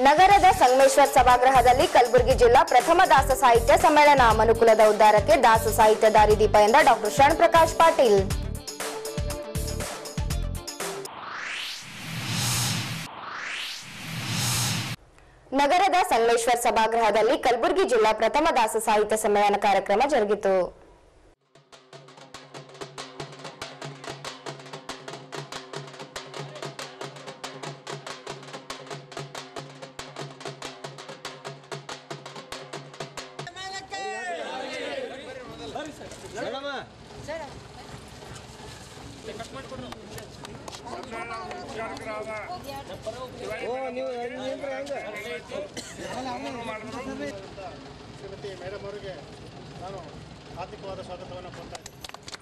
ನಗರದ ಸಂಗಮೇಶ್ವರ್ ಸಭಾಗೃಹದಲ್ಲಿ ಕಲಬುರಗಿ ಜಿಲ್ಲಾ ಪ್ರಥಮ ದಾಸ ಸಾಹಿತ್ಯ ಸಮ್ಮೇಳನ ಮನುಕುಲದ ಉದ್ಧಾರಕ್ಕೆ ದಾಸ ಸಾಹಿತ್ಯ ದಾರಿದೀಪ ಎಂದ ಡಾಕ್ಟರ್ ಶರಣ್ ಪ್ರಕಾಶ್ ಪಾಟೀಲ್ ನಗರದ ಸಂಗಮೇಶ್ವರ್ ಸಭಾಗೃಹದಲ್ಲಿ ಕಲಬುರಗಿ ಜಿಲ್ಲಾ ಪ್ರಥಮ ದಾಸ ಸಾಹಿತ್ಯ ಸಮ್ಮೇಳನ ಕಾರ್ಯಕ್ರಮ ಜರುಗಿತು ಶ್ರೀಮತಿ ಮೇಡಮ್ ಅವರಿಗೆ ನಾನು ಆರ್ಥಿಕವಾದ ಸ್ವಾಗತವನ್ನು ಕೊಡ್ತಾ ಇದ್ದೀನಿ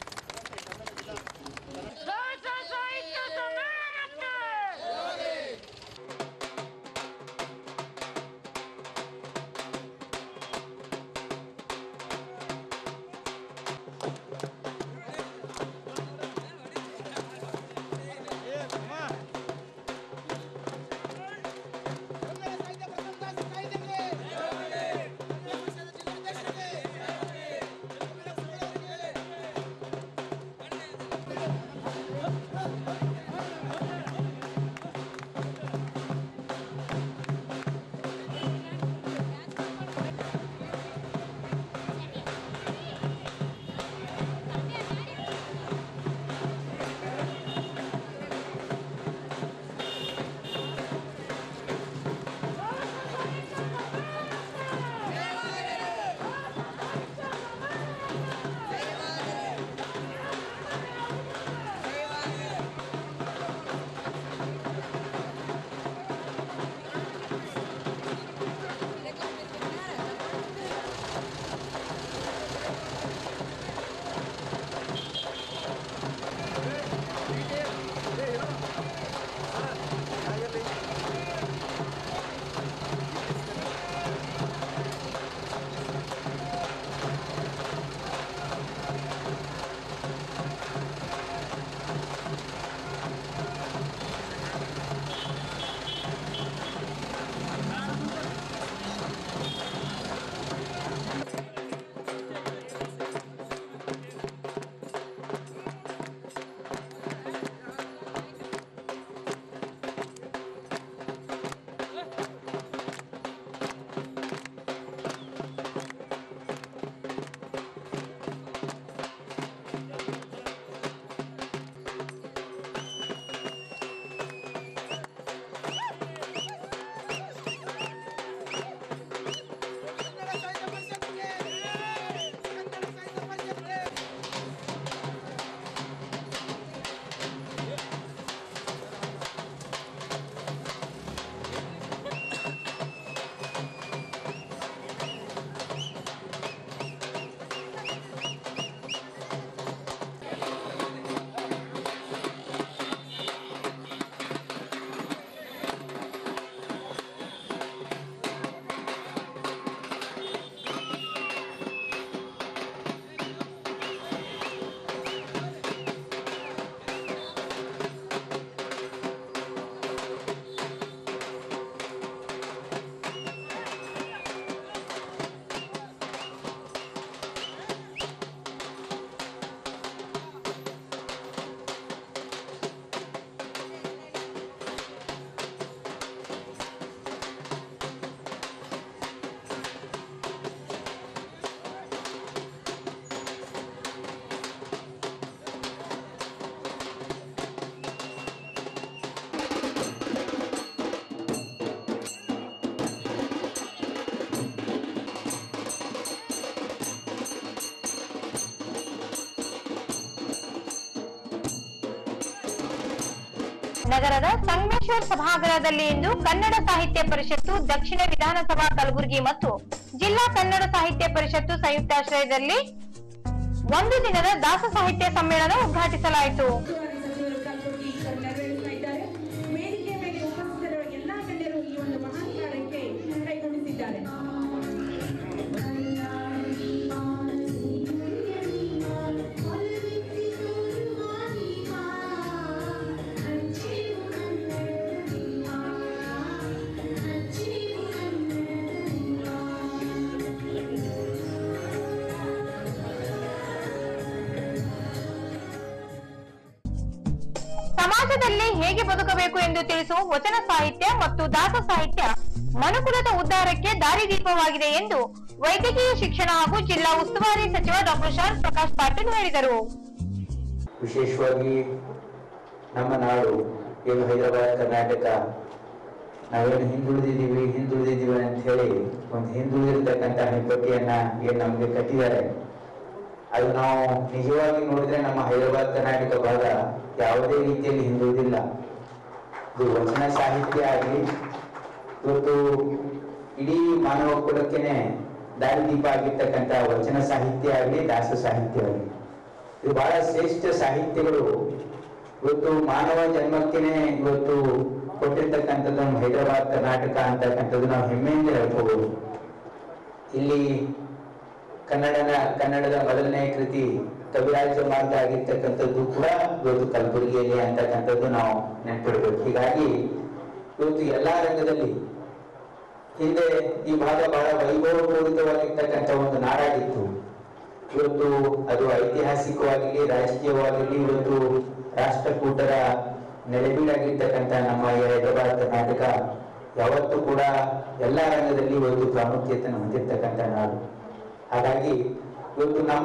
ನಗರದ ಸಂಗಮೇಶ್ವರ್ ಸಭಾಗೃಹದಲ್ಲಿ ಇಂದು ಕನ್ನಡ ಸಾಹಿತ್ಯ ಪರಿಷತ್ತು ದಕ್ಷಿಣ ವಿಧಾನಸಭಾ ಕಲಬುರಗಿ ಮತ್ತು ಜಿಲ್ಲಾ ಕನ್ನಡ ಸಾಹಿತ್ಯ ಪರಿಷತ್ತು ಸಂಯುಕ್ತಾಶ್ರಯದಲ್ಲಿ ಒಂದು ದಿನದ ದಾಸ ಸಾಹಿತ್ಯ ಸಮ್ಮೇಳನ ಉದ್ಘಾಟಿಸಲಾಯಿತು ಸಚಿವರು ಕಲಬುರಗಿ ಸರ್ ನೆರವೇರಿಸ್ತಾ ಇದ್ದಾರೆ ವೇದಿಕೆ ಮೇಲೆ ಉಪಸ್ಥಿತರಿರುವ ಎಲ್ಲಾ ಗಣ್ಯರು ಈ ಒಂದು ಮಹಾನ್ ಕಾರ್ಯಕ್ಕೆ ಕೈಗೊಂಡಿದ್ದಾರೆ Thank you. ಸಮಾಜದಲ್ಲಿ ಹೇಗೆ ಬದುಕಬೇಕು ಎಂದು ತಿಳಿಸುವ ವಚನ ಸಾಹಿತ್ಯ ಮತ್ತು ದಾಸ ಸಾಹಿತ್ಯ ಮನುಕುಲದ ಉದ್ಧಾರಕ್ಕೆ ದಾರಿದೀಪವಾಗಿದೆ ಎಂದು ವೈದ್ಯಕೀಯ ಶಿಕ್ಷಣ ಹಾಗೂ ಜಿಲ್ಲಾ ಉಸ್ತುವಾರಿ ಸಚಿವ ಡಾಕ್ಟರ್ ಶಾನ್ ಪ್ರಕಾಶ್ ಪಾಟೀಲ್ ಹೇಳಿದರು ವಿಶೇಷವಾಗಿ ನಮ್ಮ ನಾಡು ಏನು ಹೈದರಾಬಾದ್ ಕರ್ನಾಟಕ ನಾವೇನು ಹಿಂದುಳಿದಿದ್ದೀವಿ ಹಿಂದುಳಿದಿದ್ದೀವಿ ಅಂತ ಹೇಳಿ ಒಂದು ಹಿಂದುಳಿದಿರ್ತಕ್ಕಂಥ ಹೆಬ್ಬಟ್ಟಿಯನ್ನ ಏನ್ ನಮ್ಗೆ ಕಟ್ಟಿದ್ದಾರೆ ಅದು ನಾವು ನಿಜವಾಗಿ ನೋಡಿದ್ರೆ ನಮ್ಮ ಹೈದರಾಬಾದ್ ಕರ್ನಾಟಕ ಭಾಗ ಯಾವುದೇ ರೀತಿಯಲ್ಲಿ ಹಿಂದುಳಿದಿಲ್ಲ ಇದು ವಚನ ಸಾಹಿತ್ಯ ಆಗಲಿ ಇವತ್ತು ಇಡೀ ಮಾನವ ಕುಲಕ್ಕೆನೆ ದಾರಿದೀಪ ಆಗಿರ್ತಕ್ಕಂಥ ವಚನ ಸಾಹಿತ್ಯ ಆಗಲಿ ದಾಸ ಸಾಹಿತ್ಯ ಆಗಲಿ ಇದು ಬಹಳ ಶ್ರೇಷ್ಠ ಸಾಹಿತ್ಯಗಳು ಇವತ್ತು ಮಾನವ ಜನ್ಮಕ್ಕೇನೆ ಇವತ್ತು ಕೊಟ್ಟಿರ್ತಕ್ಕಂಥದ್ದು ನಮ್ಮ ಹೈದರಾಬಾದ್ ಕರ್ನಾಟಕ ಅಂತಕ್ಕಂಥದ್ದು ನಾವು ಹೆಮ್ಮೆಯಿಂದ ಹೇಳ್ಕೋಬಹುದು ಇಲ್ಲಿ ಕನ್ನಡನ ಕನ್ನಡದ ಮೊದಲನೇ ಕೃತಿ ಕವಿರಾಜ ಮಾರ್ಗ ಆಗಿರ್ತಕ್ಕಂಥದ್ದು ಕೂಡ ಇವತ್ತು ಕಲಬುರಗಿಯಲ್ಲಿ ಅಂತಕ್ಕಂಥದ್ದು ನಾವು ನೆನಪಿಡ್ಬೇಕು ಹೀಗಾಗಿ ಇವತ್ತು ಎಲ್ಲಾ ರಂಗದಲ್ಲಿ ಹಿಂದೆ ಈ ಭಾಗ ಬಹಳ ವೈಭವಪೂರಿತವಾಗಿರ್ತಕ್ಕಂಥ ಒಂದು ನಾಡಾಗಿತ್ತು ಇವತ್ತು ಅದು ಐತಿಹಾಸಿಕವಾಗಿರಲಿ ರಾಜಕೀಯವಾಗಿರಲಿ ಇವತ್ತು ರಾಷ್ಟ್ರಕೂಟರ ನೆಲೆಬೀಡಾಗಿರ್ತಕ್ಕಂಥ ನಮ್ಮ ಈ ಹೈದರಾಬಾದ್ ಕರ್ನಾಟಕ ಯಾವತ್ತೂ ಕೂಡ ಎಲ್ಲಾ ರಂಗದಲ್ಲಿ ಇವತ್ತು ಪ್ರಾಮುಖ್ಯತೆಯನ್ನು ಹೊಂದಿರತಕ್ಕಂಥ ನಾಡು ಹಾಗಾಗಿ ಇವತ್ತು ನಮ್ಮ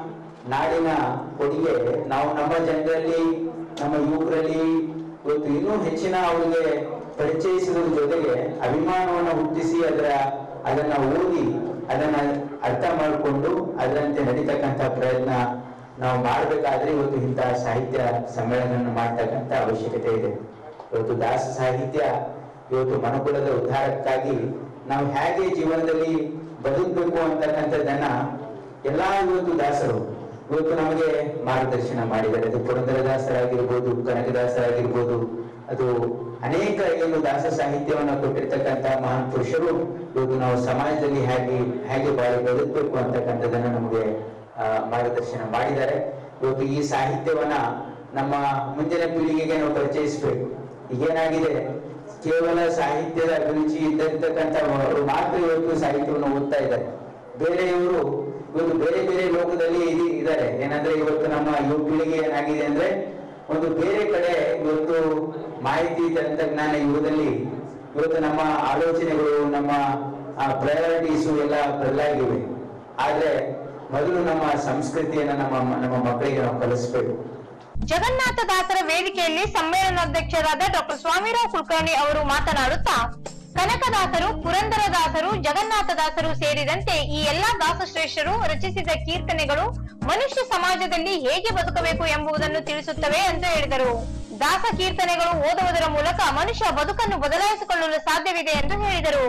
ನಾಡಿನ ಕೊಡುಗೆ ನಾವು ನಮ್ಮ ಜನರಲ್ಲಿ ನಮ್ಮ ಯುವಕರಲ್ಲಿ ಇವತ್ತು ಇನ್ನೂ ಹೆಚ್ಚಿನ ಅವರಿಗೆ ಪರಿಚಯಿಸುವುದ್ರ ಜೊತೆಗೆ ಅಭಿಮಾನವನ್ನು ಹುಟ್ಟಿಸಿ ಅದರ ಅದನ್ನ ಓದಿ ಅದನ್ನ ಅರ್ಥ ಮಾಡಿಕೊಂಡು ಅದರಂತೆ ನಡೀತಕ್ಕಂಥ ಪ್ರಯತ್ನ ನಾವು ಮಾಡಬೇಕಾದ್ರೆ ಇವತ್ತು ಇಂತಹ ಸಾಹಿತ್ಯ ಸಮ್ಮೇಳನ ಮಾಡ್ತಕ್ಕಂಥ ಅವಶ್ಯಕತೆ ಇದೆ ಇವತ್ತು ದಾಸ ಸಾಹಿತ್ಯ ಇವತ್ತು ಮನುಕುಲದ ಉದ್ಧಾರಕ್ಕಾಗಿ ನಾವು ಹೇಗೆ ಜೀವನದಲ್ಲಿ ಬದುಕಬೇಕು ಅಂತಕ್ಕಂಥದ್ದನ್ನ ಎಲ್ಲಾ ಇವತ್ತು ದಾಸರು ಇವತ್ತು ನಮಗೆ ಮಾರ್ಗದರ್ಶನ ಮಾಡಿದ್ದಾರೆ ಅದು ಪುರಂದರದಾಸರಾಗಿರ್ಬೋದು ಕನಕದಾಸರಾಗಿರ್ಬೋದು ಅದು ಅನೇಕ ಏನು ದಾಸ ಸಾಹಿತ್ಯವನ್ನ ಕೊಟ್ಟಿರ್ತಕ್ಕಂಥ ಮಹಾನ್ ಪುರುಷರು ಇವತ್ತು ನಾವು ಸಮಾಜದಲ್ಲಿ ಹೇಗೆ ಹೇಗೆ ಬಾಳಿ ಬದುಕಬೇಕು ಅಂತಕ್ಕಂಥದ್ದನ್ನ ನಮಗೆ ಆ, ಮಾರ್ಗದರ್ಶನ ಮಾಡಿದ್ದಾರೆ ಇವತ್ತು ಈ ಸಾಹಿತ್ಯವನ್ನ ನಮ್ಮ ಮುಂದಿನ ಪೀಳಿಗೆಗೆ ನಾವು ಪರಿಚಯಿಸಬೇಕು ಈಗೇನಾಗಿದೆ ಕೇವಲ ಸಾಹಿತ್ಯದ ಅಭಿರುಚಿ ಇದ್ದಿರ್ತಕ್ಕಂಥವರು ಮಾತ್ರ ಇವತ್ತು ಸಾಹಿತ್ಯವನ್ನು ಓದ್ತಾ ಇದ್ದಾರೆ ಬೇರೆಯವರು ಇವತ್ತು ಬೇರೆ ಬೇರೆ ಲೋಕದಲ್ಲಿ ಇದಿ- ಇದ್ದಾರೆ ಏನಂದ್ರೆ ಇವತ್ತು ನಮ್ಮ ಯುವ ಪೀಳಿಗೆ ಏನಾಗಿದೆ ಅಂದ್ರೆ ಒಂದು ಬೇರೆ ಕಡೆ ಇವತ್ತು ಮಾಹಿತಿ ತಂತ್ರಜ್ಞಾನ ಯುಗದಲ್ಲಿ ಇವತ್ತು ನಮ್ಮ ಆಲೋಚನೆಗಳು ನಮ್ಮ ಪ್ರಯಾರಿಟೀಸು ಎಲ್ಲ ಬದಲಾಗಿವೆ ಆದ್ರೆ ಮೊದಲು ನಮ್ಮ ಸಂಸ್ಕೃತಿಯನ್ನ ನಮ್ಮ ನಮ್ಮ ಮಕ್ಕಳಿಗೆ ನಾವು ಕಲಿಸ್ಬೇಕು ಜಗನ್ನಾಥ ದಾಸರ ವೇದಿಕೆಯಲ್ಲಿ ಸಮ್ಮೇಳನಾಧ್ಯಕ್ಷರಾದ ಡಾಕ್ಟರ್ ಸ್ವಾಮಿರಾವ್ ಕುಲಕರ್ಣಿ ಅವರು ಮಾತನಾಡುತ್ತಾ ಕನಕದಾಸರು ಪುರಂದರದಾಸರು ಜಗನ್ನಾಥದಾಸರು ಸೇರಿದಂತೆ ಈ ಎಲ್ಲಾ ದಾಸಶ್ರೇಷ್ಠರು ರಚಿಸಿದ ಕೀರ್ತನೆಗಳು ಮನುಷ್ಯ ಸಮಾಜದಲ್ಲಿ ಹೇಗೆ ಬದುಕಬೇಕು ಎಂಬುದನ್ನು ತಿಳಿಸುತ್ತವೆ ಎಂದು ಹೇಳಿದರು ದಾಸ ಕೀರ್ತನೆಗಳು ಓದುವುದರ ಮೂಲಕ ಮನುಷ್ಯ ಬದುಕನ್ನು ಬದಲಾಯಿಸಿಕೊಳ್ಳಲು ಸಾಧ್ಯವಿದೆ ಎಂದು ಹೇಳಿದರು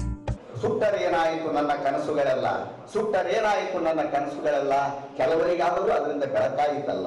ಸುಟ್ಟರೇನಾಯಿತು ನನ್ನ ಕನಸುಗಳೆಲ್ಲ ಸುಟ್ಟರೇನಾಯಿತು ನನ್ನ ಕನಸುಗಳೆಲ್ಲ ಕೆಲವರಿಗಾದರೂ ಅದರಿಂದ ಬೆಳಕಾಯಿತಲ್ಲ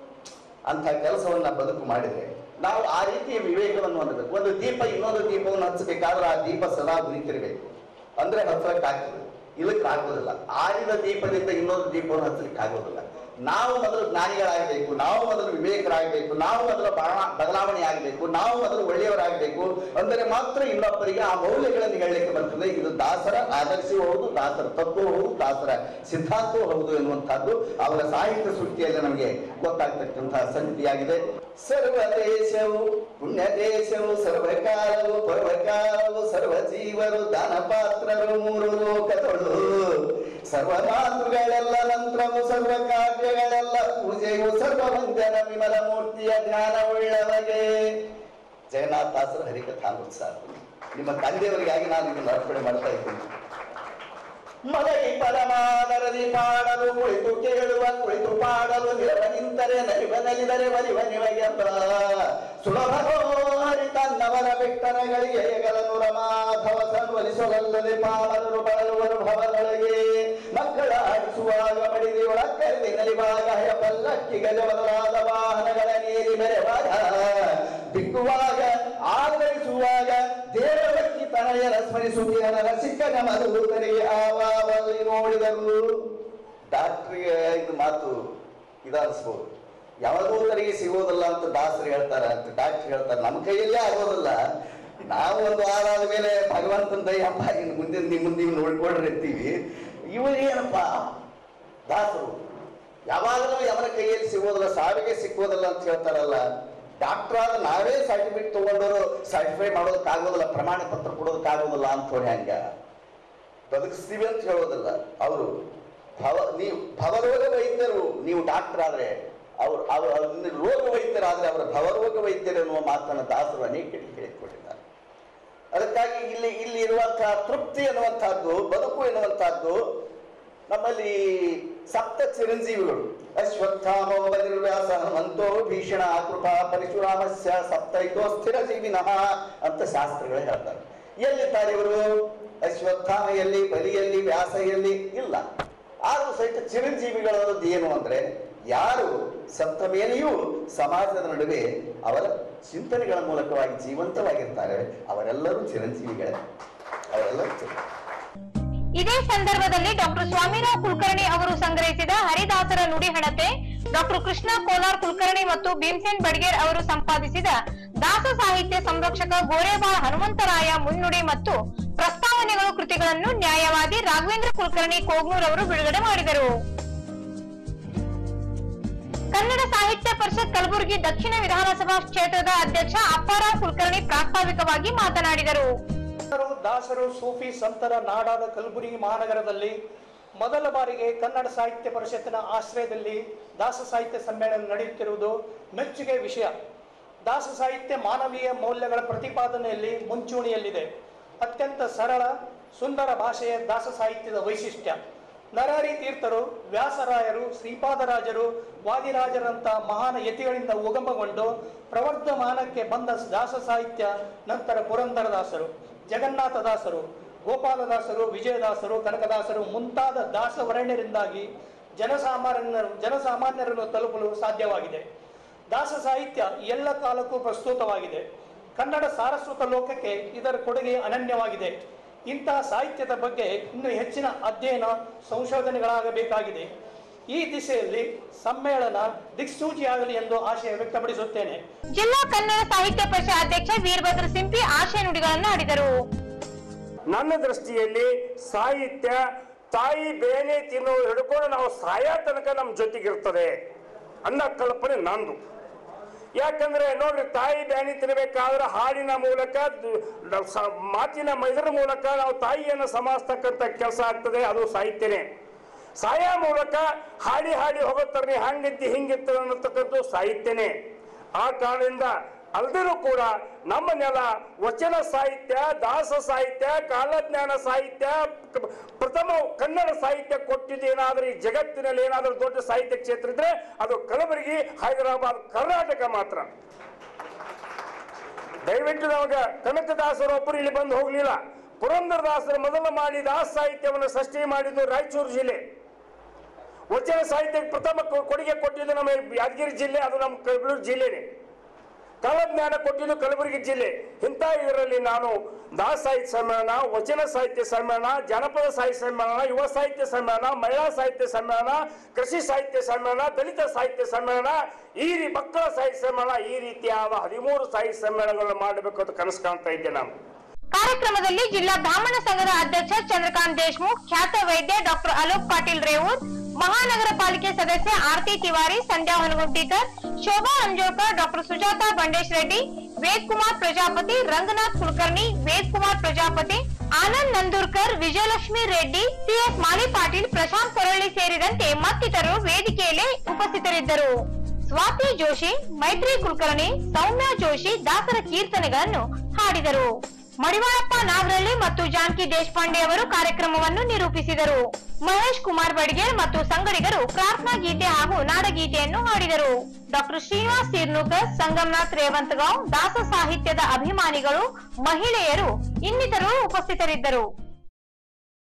ಅಂತ ಕೆಲಸವನ್ನ ಬದುಕು ಮಾಡಿದ್ರೆ ನಾವು ಆ ರೀತಿಯ ವಿವೇಕವನ್ನು ಹೊಂದಬೇಕು ಒಂದು ದೀಪ ಇನ್ನೊಂದು ದೀಪವನ್ನು ಹಚ್ಚಬೇಕಾದ್ರೆ ಆ ದೀಪ ಸದಾ ಉರಿತಿರ್ಬೇಕು ಅಂದ್ರೆ ಹಚ್ಚಲಿಕ್ಕೆ ಆಗ್ತದೆ ಇಲ್ಲಕ್ಕೆ ಆಗೋದಿಲ್ಲ ಆರಿದ ದೀಪದಿಂದ ಇನ್ನೊಂದು ದೀಪವನ್ನು ಹಚ್ಚಲಿಕ್ಕೆ ಆಗೋದಿಲ್ಲ ನಾವು ಮೊದಲು ಜ್ಞಾನಿಗಳಾಗಬೇಕು ನಾವು ಮೊದಲು ವಿವೇಕರಾಗಬೇಕು ನಾವು ಮೊದಲು ಬಣ- ಬದಲಾವಣೆ ಆಗಬೇಕು ನಾವು ಮೊದಲು ಒಳ್ಳೆಯವರಾಗಬೇಕು ಅಂದರೆ ಮಾತ್ರ ಇನ್ನೊಬ್ಬರಿಗೆ ಆ ಮೌಲ್ಯಗಳನ್ನು ಹೇಳಲಿಕ್ಕೆ ಬರ್ತದೆ ಇದು ದಾಸರ ಆದರ್ಶವೂ ಹೌದು ದಾಸರ ತತ್ವವೂ ಹೌದು ದಾಸರ ಸಿದ್ಧಾಂತವೂ ಹೌದು ಎನ್ನುವಂತಹದ್ದು ಅವರ ಸಾಹಿತ್ಯ ಸೃಷ್ಟಿಯಲ್ಲಿ ನಮಗೆ ಗೊತ್ತಾಗ್ತಕ್ಕಂತಹ ಸಂಗತಿಯಾಗಿದೆ ಸರ್ವ ದೇಶವು ಪುಣ್ಯ ದೇಶವು ಸರ್ವಕಾಲವು ಪರ್ವಕಾಲವು ಸರ್ವ ಜೀವರು ದಾನ ಪಾತ್ರರು ಮೂರು ಲೋಕದೊಳು ಸರ್ವ ಮಾತುಗಳೆಲ್ಲ ಮಂತ್ರವು ಸರ್ವ ಕಾರ್ಯಗಳೆಲ್ಲ ಪೂಜೆಯು ಸರ್ವ ವಂದನ ವಿಮಲ ಮೂರ್ತಿಯ ಜ್ಞಾನವುಳ್ಳವಗೆ ಜಗನ್ನಾಥ ದಾಸರ ಹರಿಕಥಾಮೃತ್ಸಾರ ನಿಮ್ಮ ತಂದೆಯವರಿಗಾಗಿ ನಾನು ಇದನ್ನು ಅರ್ಪಣೆ ಮಾಡ್ತಾ ಇದ್ದೀನಿ ಮಲಗಿ ಪರಮಾನರದಿ ಪಾಡಲು ಕುಳಿತು ಕೇಳುವ ಕುಳಿತು ಪಾಡಲು ನಿಲವ ನಿಂತರೆ ನಲಿವ ನಲಿದರೆ ಒಲಿವ ನಿವಗೆಂಬ ಸುಲಭವೋ ಹರಿತನ್ನವರ ಬೆಟ್ಟನಗಳಿಗೆ ಎಗಲನು ರಮಾಧವ ಸನ್ವಲಿಸಲಲ್ಲದೆ ಪಾಮರರು ಬಳಲುವರು ಭವದೊಳಗೆ ಮಕ್ಕಳ ಆಡಿಸುವಾಗ ಮಡಿದಿ ಒಳಕ್ಕರಿದಿ ನಲಿವಾಗ ಹಯ ಪಲ್ಲಕ್ಕಿ ಗಜ ಬದಲಾದ ವಾಹನಗಳ ನೀರಿ ಮೆರೆವಾಗ ಬಿಕ್ಕುವಾಗ ಆದರಿಸುವಾಗ ದೇವಭಕ್ತಿ ತನಯನ ಸ್ಮರಿಸುತ್ತಿನ ರಸಿಕನ ಮಧುತರಿಗೆ ಆವಾವಲ್ಲಿ ನೋಡಿದರು ಡಾಕ್ಟ್ರಿಗೆ ಇದು ಮಾತು ಇದನ್ಸ್ಬೋದು ಯಾವದೂತರಿಗೆ ಸಿಗೋದಿಲ್ಲ ಅಂತ ದಾಸರು ಹೇಳ್ತಾರೆ ಅಂತ ಡಾಕ್ಟರ್ ಹೇಳ್ತಾರೆ ನಮ್ಮ ಕೈಯಲ್ಲೇ ಆಗೋದಿಲ್ಲ ನಾವು ಒಂದು ವಾರ ಆದ ಮೇಲೆ ಭಗವಂತನ ದಯಪ್ಪ ಇನ್ನು ಮುಂದೆ ನಿಮ್ಮ ಮುಂದೆ ನೀವು ನೋಡ್ಕೊಂಡ್ರೆ ಇರ್ತೀವಿ ಇವರು ಏನಪ್ಪ ದಾಸರು ಯಾವಾಗಲೂ ಅವನ ಕೈಯಲ್ಲಿ ಸಿಗೋದಿಲ್ಲ ಸಾವಿಗೆ ಸಿಕ್ಕೋದಿಲ್ಲ ಅಂತ ಹೇಳ್ತಾರಲ್ಲ ಡಾಕ್ಟರ್ ಆದ ನಾವೇ ಸರ್ಟಿಫಿಕೇಟ್ ತಗೊಂಡವರು ಸರ್ಟಿಫೈ ಮಾಡೋದಕ್ಕಾಗೋದಿಲ್ಲ ಪ್ರಮಾಣ ಪತ್ರ ಕೊಡೋದಕ್ಕಾಗೋದಿಲ್ಲ ಅಂತ ಹೇಳಿ ಹಂಗ ಬದುಕಿಸ್ತೀವಿ ಅಂತ ಹೇಳೋದಿಲ್ಲ ಅವರು ಭವ ನೀವು ಭವರೋಗ ವೈದ್ಯರು ನೀವು ಡಾಕ್ಟರ್ ಆದ್ರೆ ಅವ್ರು ಅವ್ರು ಅವ್ರು ರೋಗ ವೈದ್ಯರಾದ್ರೆ ಅವರ ಭವರೋಗ ವೈದ್ಯರು ಎನ್ನುವ ಮಾತನ್ನು ದಾಸರು ಅನೇಕ ಕಡೆ ಹೇಳಿಕೊಟ್ಟಿದ್ದಾರೆ ಅದಕ್ಕಾಗಿ ಇಲ್ಲಿ ಇಲ್ಲಿ ಇರುವಂತಹ ತೃಪ್ತಿ ಎನ್ನುವಂತಹದ್ದು ಬದುಕು ಎನ್ನುವಂತಹದ್ದು ನಮ್ಮಲ್ಲಿ ಸಪ್ತ ಚಿರಂಜೀವಿಗಳು ಅಶ್ವತ್ಥಾಮೋ ಬದಿರ್ವ್ಯಾಸ ಹನುಮಂತೋ ಭೀಷಣ ಕೃಪಾ ಪರಶುರಾಮಸ್ಯ ಸಪ್ತೈತೋ ಸ್ಥಿರ ಜೀವಿನಃ ಅಂತ ಶಾಸ್ತ್ರಗಳು ಹೇಳ್ತಾರೆ ಎಲ್ಲಿದ್ದಾರೆ ಇವರು ಅಶ್ವತ್ಥಾಮ ಎಲ್ಲಿ ಬಲಿಯಲ್ಲಿ ವ್ಯಾಸ ಎಲ್ಲಿ ಇಲ್ಲ ಆದರೂ ಸಹಿತ ಚಿರಂಜೀವಿಗಳದ್ದು ಏನು ಅಂದ್ರೆ ಯಾರು ಸತ್ತ ಮೇಲೆಯೂ ಸಮಾಜದ ನಡುವೆ ಅವರ ಚಿಂತನೆಗಳ ಮೂಲಕವಾಗಿ ಜೀವಂತವಾಗಿರ್ತಾರೆ ಅವರೆಲ್ಲರೂ ಚಿರಂಜೀವಿಗಳೇ ಅವರೆಲ್ಲರೂ ಚಿರ- ಇದೇ ಸಂದರ್ಭದಲ್ಲಿ ಡಾಕ್ಟರ್ ಸ್ವಾಮಿರಾವ್ ಕುಲಕರ್ಣಿ ಅವರು ಸಂಗ್ರಹಿಸಿದ ಹರಿದಾಸರ ನುಡಿ ಹಣತೆ ಡಾಕ್ಟರ್ ಕೃಷ್ಣ ಕೋಲಾರ್ ಕುಲಕರ್ಣಿ ಮತ್ತು ಭೀಮಸೇನ್ ಬಡ್ಗೇರ್ ಅವರು ಸಂಪಾದಿಸಿದ ದಾಸ ಸಾಹಿತ್ಯ ಸಂರಕ್ಷಕ ಗೋರೆಬಾಳ್ ಹನುಮಂತರಾಯ ಮುನ್ನುಡಿ ಮತ್ತು ಪ್ರಸ್ತಾವನೆಗಳು ಕೃತಿಗಳನ್ನು ನ್ಯಾಯವಾದಿ ರಾಘವೇಂದ್ರ ಕುಲಕರ್ಣಿ ಕೋಗ್ನೂರ್ ಅವರು ಬಿಡುಗಡೆ ಮಾಡಿದರು ಕನ್ನಡ ಸಾಹಿತ್ಯ ಪರಿಷತ್ ಕಲಬುರಗಿ ದಕ್ಷಿಣ ವಿಧಾನಸಭಾ ಕ್ಷೇತ್ರದ ಅಧ್ಯಕ್ಷ ಅಪ್ಪಾರಾವ್ ಕುಲಕರ್ಣಿ ಪ್ರಾಸ್ತಾವಿಕವಾಗಿ ಮಾತನಾಡಿದರು ಸಂತರು ದಾಸರು ಸೂಫಿ ಸಂತರ ನಾಡಾದ ಕಲಬುರಗಿ ಮಹಾನಗರದಲ್ಲಿ ಮೊದಲ ಬಾರಿಗೆ ಕನ್ನಡ ಸಾಹಿತ್ಯ ಪರಿಷತ್ತಿನ ಆಶ್ರಯದಲ್ಲಿ ದಾಸ ಸಾಹಿತ್ಯ ಸಮ್ಮೇಳನ ನಡೆಯುತ್ತಿರುವುದು ಮೆಚ್ಚುಗೆ ವಿಷಯ ದಾಸ ಸಾಹಿತ್ಯ ಮಾನವೀಯ ಮೌಲ್ಯಗಳ ಪ್ರತಿಪಾದನೆಯಲ್ಲಿ ಮುಂಚೂಣಿಯಲ್ಲಿದೆ ಅತ್ಯಂತ ಸರಳ ಸುಂದರ ಭಾಷೆಯ ದಾಸ ಸಾಹಿತ್ಯದ ವೈಶಿಷ್ಟ್ಯ ನರಹರಿ ತೀರ್ಥರು ವ್ಯಾಸರಾಯರು ಶ್ರೀಪಾದರಾಜರು ವಾದಿರಾಜರಂಥ ಮಹಾನ್ ಯತಿಗಳಿಂದ ಉಗಮಗೊಂಡು ಪ್ರವರ್ಧಮಾನಕ್ಕೆ ಬಂದ ದಾಸ ಸಾಹಿತ್ಯ ನಂತರ ಪುರಂದರದಾಸರು ಜಗನ್ನಾಥದಾಸರು ಗೋಪಾಲದಾಸರು ವಿಜಯದಾಸರು ಕನಕದಾಸರು ಮುಂತಾದ ದಾಸವರಣ್ಯರಿಂದಾಗಿ ಜನಸಾಮಾನ್ಯರು ಜನಸಾಮಾನ್ಯರನ್ನು ತಲುಪಲು ಸಾಧ್ಯವಾಗಿದೆ ದಾಸ ಸಾಹಿತ್ಯ ಎಲ್ಲ ಕಾಲಕ್ಕೂ ಪ್ರಸ್ತುತವಾಗಿದೆ ಕನ್ನಡ ಸಾರಸ್ವತ ಲೋಕಕ್ಕೆ ಇದರ ಕೊಡುಗೆ ಅನನ್ಯವಾಗಿದೆ ಇಂತಹ ಸಾಹಿತ್ಯದ ಬಗ್ಗೆ ಇನ್ನೂ ಹೆಚ್ಚಿನ ಅಧ್ಯಯನ ಸಂಶೋಧನೆಗಳಾಗಬೇಕಾಗಿದೆ ಈ ದಿಸೆಯಲ್ಲಿ ಸಮ್ಮೇಳನ ದಿಕ್ಸೂಚಿಯಾಗಲಿ ಎಂದು ಆಶಯ ವ್ಯಕ್ತಪಡಿಸುತ್ತೇನೆ ಜಿಲ್ಲಾ ಕನ್ನಡ ಸಾಹಿತ್ಯ ಪರಿಷತ್ ಅಧ್ಯಕ್ಷ ವೀರಭದ್ರ ಸಿಂಪಿ ಆಶಯ ನುಡಿಗಳನ್ನು ಆಡಿದರು ನನ್ನ ದೃಷ್ಟಿಯಲ್ಲಿ ಸಾಹಿತ್ಯ ತಾಯಿ ಬೇನೆ ತಿನ್ನೋ ಹಿಡ್ಕೊಂಡು ನಾವು ಸಾಯ ತನಕ ನಮ್ಮ ಜೊತೆಗಿರ್ತದೆ ಅನ್ನೋ ಕಲ್ಪನೆ ನಂದು ಯಾಕಂದ್ರೆ ನೋಡ್ರಿ ತಾಯಿ ಬ್ಯಾನಿ ತಿನ್ನಬೇಕಾದ್ರೆ ಹಾಡಿನ ಮೂಲಕ ದ- ದ- ಸ- ಮಾತಿನ ಇದರ ಮೂಲಕ ನಾವು ತಾಯಿಯನ್ನು ಸಮಾಸ್ತಕ್ಕಂಥ ಕೆಲಸ ಆಗ್ತದೆ ಅದು ಸಾಹಿತ್ಯನೇ ಸಾಯ ಮೂಲಕ ಹಾಡಿ ಹಾಡಿ ಹೋಗುತ್ತಾರೆ ಹಂಗಿದ್ದಿ ಹಿಂಗಿತ್ತು ಅನ್ನತಕ್ಕದ್ದು ಸಾಹಿತ್ಯನೇ ಆ ಕಾರಣದಿಂದ ಅಲ್ದರೂ ಕೂಡ ನಮ್ಮ ನೆಲ ವಚನ ಸಾಹಿತ್ಯ ದಾಸ ಸಾಹಿತ್ಯ ಕಾಲಜ್ಞಾನ ಸಾಹಿತ್ಯ ಕ- ಪ್ರಥಮ ಕನ್ನಡ ಸಾಹಿತ್ಯ ಕೊಟ್ಟಿದ್ದು ಏನಾದರೂ ಈ ಜಗತ್ತಿನಲ್ಲಿ ಏನಾದರೂ ದೊಡ್ಡ ಸಾಹಿತ್ಯ ಕ್ಷೇತ್ರ ಇದ್ರೆ ಅದು ಕಲಬುರಗಿ ಹೈದರಾಬಾದ್ ಕರ್ನಾಟಕ ಮಾತ್ರ ದಯವಿಟ್ಟು ನಮಗೆ ಕನಕದಾಸರು ಒಬ್ಬರು ಇಲ್ಲಿ ಬಂದು ಹೋಗ್ಲಿಲ್ಲ ಪುರಂದರದಾಸರು ಮೊದಲು ಮಾಡಿ ದಾಸ ಸಾಹಿತ್ಯವನ್ನು ಸೃಷ್ಟಿ ಮಾಡಿದ್ದು ರಾಯಚೂರು ಜಿಲ್ಲೆ ವಚನ ಸಾಹಿತ್ಯಕ್ಕೆ ಪ್ರಥಮ ಕೊ- ಕೊಡುಗೆ ಕೊಟ್ಟಿದ್ದು ನಮ್ಮ ಯಾದಗಿರಿ ಜಿಲ್ಲೆ ಅದು ನಮ್ಮ ಕಲಬುರಗಿ ಜಿಲ್ಲೆನೇ ಕಾಲಜ್ಞಾನ ಕೊಟ್ಟಿದ್ದು ಕಲಬುರಗಿ ಜಿಲ್ಲೆ ಇಂಥ ಇದರಲ್ಲಿ ನಾನು ದಾಸ ಸಾಹಿತ್ಯ ಸಮ್ಮೇಳನ ವಚನ ಸಾಹಿತ್ಯ ಸಮ್ಮೇಳನ ಜಾನಪದ ಸಾಹಿತ್ಯ ಸಮ್ಮೇಳನ ಯುವ ಸಾಹಿತ್ಯ ಸಮ್ಮೇಳನ ಮಹಿಳಾ ಸಾಹಿತ್ಯ ಸಮ್ಮೇಳನ ಕೃಷಿ ಸಾಹಿತ್ಯ ಸಮ್ಮೇಳನ ದಲಿತ ಸಾಹಿತ್ಯ ಸಮ್ಮೇಳನ ಈ ರೀ ಮಕ್ಕಳ ಸಾಹಿತ್ಯ ಸಮ್ಮೇಳನ ಈ ರೀತಿಯಾದ ಹದಿಮೂರು ಸಾಹಿತ್ಯ ಸಮ್ಮೇಳನಗಳನ್ನು ಮಾಡಬೇಕು ಅಂತ ಕನಸು ಕಾಣ್ತಾ ಇದ್ದೆ ನಾನು ಕಾರ್ಯಕ್ರಮದಲ್ಲಿ ಜಿಲ್ಲಾ ಬ್ರಾಹ್ಮಣ ಸಂಘದ ಅಧ್ಯಕ್ಷ ಚಂದ್ರಕಾಂತ್ ದೇಶ್ಮುಖ್ ಖ್ಯಾತ ವೈದ್ಯ ಡಾಕ್ಟರ್ ಅಲೋಕ್ ಪಾಟೀಲ್ ರೇವೂರ್ ಮಹಾನಗರ ಪಾಲಿಕೆ ಸದಸ್ಯ ಆರತಿ ತಿವಾರಿ ಸಂಧ್ಯಾ ಹೊನಗುಂಟಿಕರ್ ಶೋಭಾ ಅಂಜೋಳ್ಕರ್ ಡಾಕ್ಟರ್ ಸುಜಾತಾ ಬಂಡೇಶ್ ರೆಡ್ಡಿ ವೇದ್ ಕುಮಾರ್ ಪ್ರಜಾಪತಿ ರಂಗನಾಥ್ ಕುಲಕರ್ಣಿ ವೇದ್ ಕುಮಾರ್ ಪ್ರಜಾಪತಿ ಆನಂದ್ ನಂದೂರ್ಕರ್ ವಿಜಯಲಕ್ಷ್ಮಿ ರೆಡ್ಡಿ ಸಿಎಸ್ ಮಾಲಿ ಪಾಟೀಲ್ ಪ್ರಶಾಂತ್ ಕೊರಳ್ಳಿ ಸೇರಿದಂತೆ ಮತ್ತಿತರರು ವೇದಿಕೆಯಲ್ಲಿ ಉಪಸ್ಥಿತರಿದ್ದರು ಸ್ವಾತಿ ಜೋಶಿ ಮೈತ್ರಿ ಕುಲಕರ್ಣಿ ಸೌಮ್ಯ ಜೋಶಿ ದಾಸರ ಕೀರ್ತನೆಗಳನ್ನು ಹಾಡಿದರು ಮಡಿವಾಳಪ್ಪ ನಾಗರಳ್ಳಿ ಮತ್ತು ಜಾನಕಿ ದೇಶಪಾಂಡೆ ಅವರು ಕಾರ್ಯಕ್ರಮವನ್ನು ನಿರೂಪಿಸಿದರು ಮಹೇಶ್ ಕುಮಾರ್ ಬಡ್ಗೇರ್ ಮತ್ತು ಸಂಗಡಿಗರು ಪ್ರಾರ್ಥನಾ ಗೀತೆ ಹಾಗೂ ನಾಡಗೀತೆಯನ್ನು ಹಾಡಿದರು ಡಾಕ್ಟರ್ ಶ್ರೀನಿವಾಸ್ ಸಿರ್ನುಕರ್ ಸಂಗಮನಾಥ್ ರೇವಂತಗಾಂವ್ ದಾಸ ಸಾಹಿತ್ಯದ ಅಭಿಮಾನಿಗಳು ಮಹಿಳೆಯರು ಇನ್ನಿತರರು ಉಪಸ್ಥಿತರಿದ್ದರು